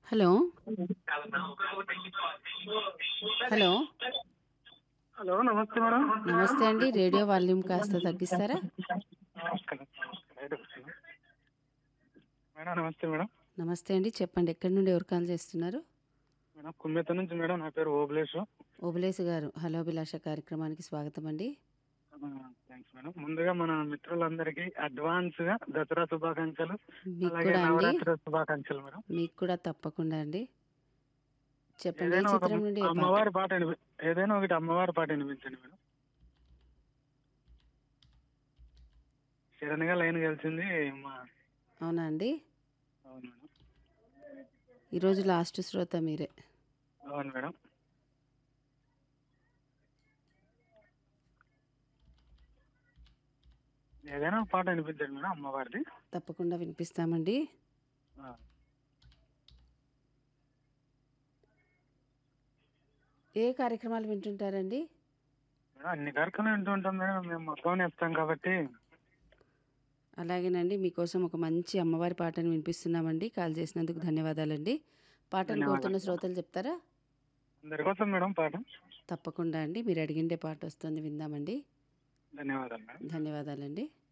Hello hello hello నమస్తే madam నమస్తే అండి రేడియో వాల్యూమ్ కాస్త తగ్గిస్తారా నమస్కారం బయట కూర్చున్నా. మేడం నమస్తే మేడం నమస్తే అండి చెప్పండి ఎక్కడి నుండి ఎవరు కాల్ చేస్తున్నారు మేడం కుమ్మెత నుంచి మేడం నా పేరు ఓబులేష్ ఓబులేసు గారు హలో అభిలాష కార్యక్రమానికి స్వాగతం అండి థ్యాంక్స్ మేడం ముందుగా మన మిత్రులందరికీ అడ్వాన్స్ గా దసరా శుభాకాంక్షలు మీకు అలాగే కూడా అండి నవరాత్రి శుభాకాంక్షలు మేడం మీకు కూడా తప్పకుండా అండి చెప్పండి ఏ ఏదైనా ఒక చిత్రం నుండి ఏ పాట? అమ్మవారి పాట వినిపి- ఏదైనా ఒకటి అమ్మవారి పాట వినిపించండి మేడం సడన్ గా లైన్ కలిసింది మా అవునా అండి అవును మేడం ఈరోజు లాస్ట్ శ్రోత మీరే అవును మేడం ఏదైనా ఒక పాట వినిపించండి మేడం అమ్మవారిది తప్పకుండా వినిపిస్తామండి ఆ. ఏ కార్యక్రమాలు వింటుంటారండి మేడం అన్ని కార్యక్రమాలు వింటూ ఉంటాం మేడం మేము మొత్తం నేస్తాం కాబట్టి అలాగేనండి మీకోసం ఒక మంచి అమ్మవారి పాటను వినిపిస్తున్నామండి కాల్ చేసినందుకు ధన్యవాదాలండి పాటను ధన్యవాదాలు. కోరుతున్న శ్రోతలు చెప్తారా అందరి కోసం మేడం పాట తప్పకుండా అండి మీరు అడిగిండే పాట వస్తుంది విందామండి ధన్యవాదాలు మేడం ధన్యవాదాలండి